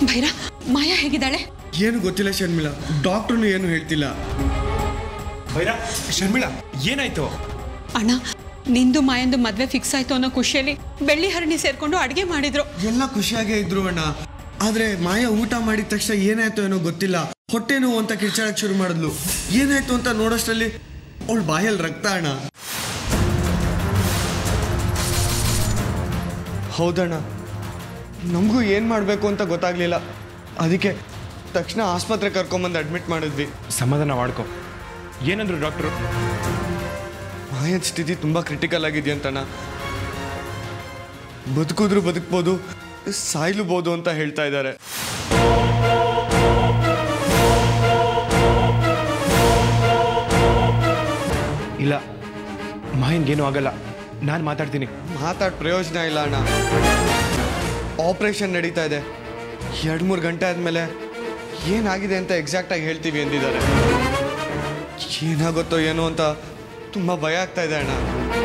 ಭೈರ ಮಾಯಾ ಹೇಗಿದ್ದಾಳೆ ಏನು ಗೊತ್ತಿಲ್ಲ ಶರ್ಮಿಳಾ ಡಾಕ್ಟ್ರು ಏನು ಹೇಳ್ತಿಲ್ಲ ಭೈರ ಶರ್ಮಿಳಾ ಏನಾಯ್ತು ಅಣ್ಣ ನಿಂದು ಮಾಯಂದು ಮದ್ವೆ ಫಿಕ್ಸ್ ಆಯ್ತು ಅನ್ನೋ ಖುಷಿಯಲ್ಲಿ ಬೆಳ್ಳಿ ಹರಣಿ ಸೇರ್ಕೊಂಡು ಅಡುಗೆ ಮಾಡಿದ್ರು ಎಲ್ಲ ಖುಷಿಯಾಗೇ ಇದ್ರು ಅಣ್ಣ ಆದ್ರೆ ಮಾಯಾ ಊಟ ಮಾಡಿದ ತಕ್ಷಣ ಏನಾಯ್ತು ಏನೋ ಗೊತ್ತಿಲ್ಲ ಹೊಟ್ಟೆ ನೋವು ಅಂತ ಕಿರ್ಚಾಡಕ್ ಶುರು ಮಾಡಿದ್ಲು ಏನಾಯ್ತು ಅಂತ ನೋಡೋಷ್ಟರಲ್ಲಿ ಅವಳ ಬಾಯಲ್ಲಿ ರಕ್ತ ಅಣ್ಣ ಹೌದಣ್ಣ ನಮಗೂ ಏನು ಮಾಡಬೇಕು ಅಂತ ಗೊತ್ತಾಗ್ಲಿಲ್ಲ ಅದಕ್ಕೆ ತಕ್ಷಣ ಆಸ್ಪತ್ರೆ ಕರ್ಕೊಂಬಂದು ಅಡ್ಮಿಟ್ ಮಾಡಿದ್ವಿ ಸಮಾಧಾನ ಮಾಡ್ಕೊ ಏನಂದ್ರು ಡಾಕ್ಟ್ರು ಮಾಯದ ಸ್ಥಿತಿ ತುಂಬ ಕ್ರಿಟಿಕಲ್ ಆಗಿದೆಯಂತಣ್ಣ ಬದುಕಿದ್ರು ಬದುಕ್ಬೋದು ಸಾಯ್ಲೂಬೋದು ಅಂತ ಹೇಳ್ತಾ ಇದ್ದಾರೆ ಇಲ್ಲ ಮಾಯನ್ಗೇನು ಆಗಲ್ಲ ನಾನು ಮಾತಾಡ್ತೀನಿ ಮಾತಾಡ್ ಪ್ರಯೋಜನ ಇಲ್ಲ ಅಣ್ಣ ಆಪರೇಷನ್ ನಡೀತಾ ಇದೆ ಎರಡು ಮೂರು ಗಂಟೆ ಆದಮೇಲೆ ಏನಾಗಿದೆ ಅಂತ ಎಕ್ಸಾಕ್ಟಾಗಿ ಹೇಳ್ತೀವಿ ಎಂದಿದ್ದಾರೆ ಏನಾಗುತ್ತೋ ಏನೋ ಅಂತ ತುಂಬ ಭಯ ಆಗ್ತಾ ಇದೆ ಅಣ್ಣ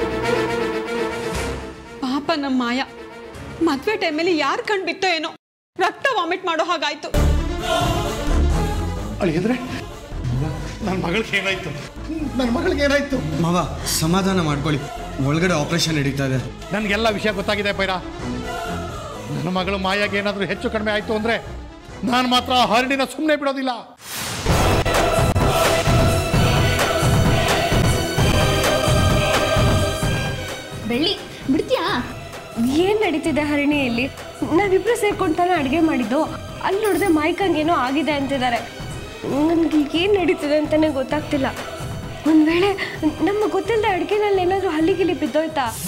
ಪಾಪ ನಮ್ಮ ಮಾಯಾ ಮದ್ವೆ ಟೈಮಲ್ಲಿ ಯಾರು ಕಣ್ ಬಿತ್ತೋ ಏನೋ ರಕ್ತ ವಾಮಿಟ್ ಮಾಡೋ ಹಾಗಾಯ್ತು ಅಳಿಯಂದ್ರೆ ನನ್ನ ಮಗಳಿಗೆ ಏನಾಯ್ತು ನನ್ನ ಮಗಳಿಗೆ ಏನಾಯ್ತು ಮಾವ ಸಮಾಧಾನ ಮಾಡ್ಕೊಳ್ಳಿ ಒಳಗಡೆ ಆಪರೇಷನ್ ನಡೀತಾ ಇದೆ ನನಗೆಲ್ಲ ವಿಷಯ ಗೊತ್ತಾಗಿದೆ ಪೈರ ನನ್ನ ಮಗಳು ಮಾಯಾಗೆ ಏನಾದರೂ ಹೆಚ್ಚು ಕಡಿಮೆ ಆಯಿತು ಅಂದರೆ ನಾನು ಮಾತ್ರ ಆ ಹರಡಿನ ಸುಮ್ಮನೆ ಬಿಡೋದಿಲ್ಲ ಬೆಳ್ಳಿ ಬಿಡ್ತೀಯಾ ಏನ್ ನಡೀತಿದೆ ಹರಣಿಯಲ್ಲಿ ನಾವಿಬ್ರು ಸೇರ್ಕೊಂಡು ತಾನೇ ಅಡುಗೆ ಮಾಡಿದ್ದು ಅಲ್ಲಿ ನೋಡಿದ್ರೆ ಮಾಯ್ಕಂಗೇನೋ ಆಗಿದೆ ಅಂತಿದ್ದಾರೆ ನನಗೆ ಏನು ನಡೀತಿದೆ ಅಂತಾನೆ ಗೊತ್ತಾಗ್ತಿಲ್ಲ ಒಂದ್ ವೇಳೆ ನಮ್ಮ ಗೊತ್ತಿಲ್ಲದೆ ಅಡುಗೆನಲ್ಲಿ ಏನಾದರೂ ಹಲ್ಲಿಗಿಲಿ ಬಿದ್ದೋಯ್ತಾ